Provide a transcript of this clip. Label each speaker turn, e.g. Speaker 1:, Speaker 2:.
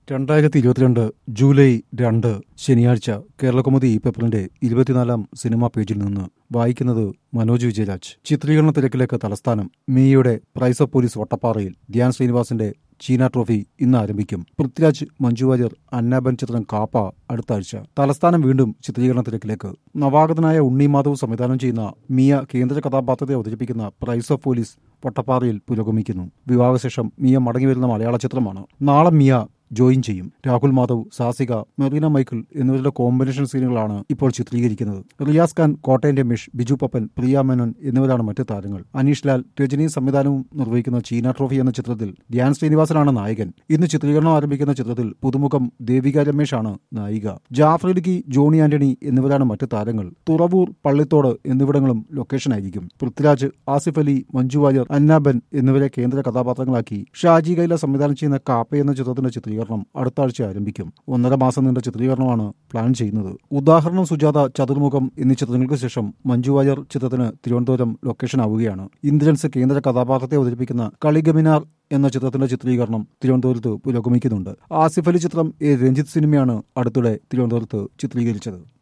Speaker 1: രണ്ടായിരത്തി ഇരുപത്തിരണ്ട് ജൂലൈ രണ്ട് ശനിയാഴ്ച കേരളകൗമുദി ഈ പേപ്പറിന്റെ ഇരുപത്തിനാലാം സിനിമാ പേജിൽ നിന്ന് വായിക്കുന്നത് മനോജ് വിജയരാജ് ചിത്രീകരണ തിരക്കിലേക്ക് തലസ്ഥാനം മീയുടെ പ്രൈസ് ഓഫ് പോലീസ് വട്ടപ്പാറയിൽ ധ്യാൻ ശ്രീനിവാസിന്റെ ചീന ട്രോഫി ഇന്ന് ആരംഭിക്കും പൃഥ്വിരാജ് മഞ്ജു വാര്യർ അന്നാബൻ ചിത്രം കാപ്പ അടുത്ത ആഴ്ച തലസ്ഥാനം വീണ്ടും ചിത്രീകരണ തിരക്കിലേക്ക് നവാഗതനായ ഉണ്ണി മാധവ് സംവിധാനം ചെയ്യുന്ന മിയ കേന്ദ്ര കഥാപാത്രത്തെ അവതരിപ്പിക്കുന്ന പ്രൈസ് ഓഫ് പോലീസ് വട്ടപ്പാറയിൽ പുരോഗമിക്കുന്നു വിവാഹശേഷം മിയ മടങ്ങിവരുന്ന മലയാള ചിത്രമാണ് നാളെ മിയ ജോയിൻ ചെയ്യും രാഹുൽ മാധവ് സാസിക മെറീന മൈക്കിൾ എന്നിവരുടെ കോമ്പിനേഷൻ സീനുകളാണ് ഇപ്പോൾ ചിത്രീകരിക്കുന്നത് റിയാസ് ഖാൻ കോട്ടയം രമേഷ് ബിജു പപ്പൻ പ്രിയ മേനോൻ എന്നിവരാണ് മറ്റ് താരങ്ങൾ അനീഷ് ലാൽ രജനി സംവിധാനവും നിർവഹിക്കുന്ന ചീന ട്രോഫി എന്ന ചിത്രത്തിൽ ധ്യാൻ ശ്രീനിവാസനാണ് നായകൻ ഇന്ന് ചിത്രീകരണം ആരംഭിക്കുന്ന ചിത്രത്തിൽ പുതുമുഖം ദേവിക രമേശാണ് നായിക ജാഫർ ഇടുക്കി ജോണി ആന്റണി എന്നിവരാണ് മറ്റ് താരങ്ങൾ തുറവൂർ പള്ളിത്തോട് എന്നിവിടങ്ങളും ലൊക്കേഷനായിരിക്കും പൃഥ്വിരാജ് ആസിഫ് അലി മഞ്ജു വാര്യർ അന്നാബൻ എന്നിവരെ കേന്ദ്ര കഥാപാത്രങ്ങളാക്കി ഷാജി കൈല സംവിധാനം ചെയ്യുന്ന കാപ്പ എന്ന ചിത്രത്തിന്റെ ചിത്രീകരണം അടുത്ത ആഴ്ച ആരംഭിക്കും ഒന്നര മാസം നീണ്ട ചിത്രീകരണമാണ് പ്ലാൻ ചെയ്യുന്നത് ഉദാഹരണം സുജാത ചതുർമുഖം എന്നീ ചിത്രങ്ങൾക്ക് ശേഷം മഞ്ജു വാര്യർ ചിത്രത്തിന് തിരുവനന്തപുരം ലൊക്കേഷൻ ആവുകയാണ് ഇന്ദ്രൻസ് കേന്ദ്ര കഥാപാത്രത്തെ അവതരിപ്പിക്കുന്ന കളിഗമിനാർ എന്ന ചിത്രത്തിന്റെ ചിത്രീകരണം തിരുവനന്തപുരത്ത് പുരോഗമിക്കുന്നുണ്ട് ആസിഫ് അലി ചിത്രം എ രഞ്ജിത്ത് സിനിമയാണ് അടുത്തിടെ തിരുവനന്തപുരത്ത് ചിത്രീകരിച്ചത്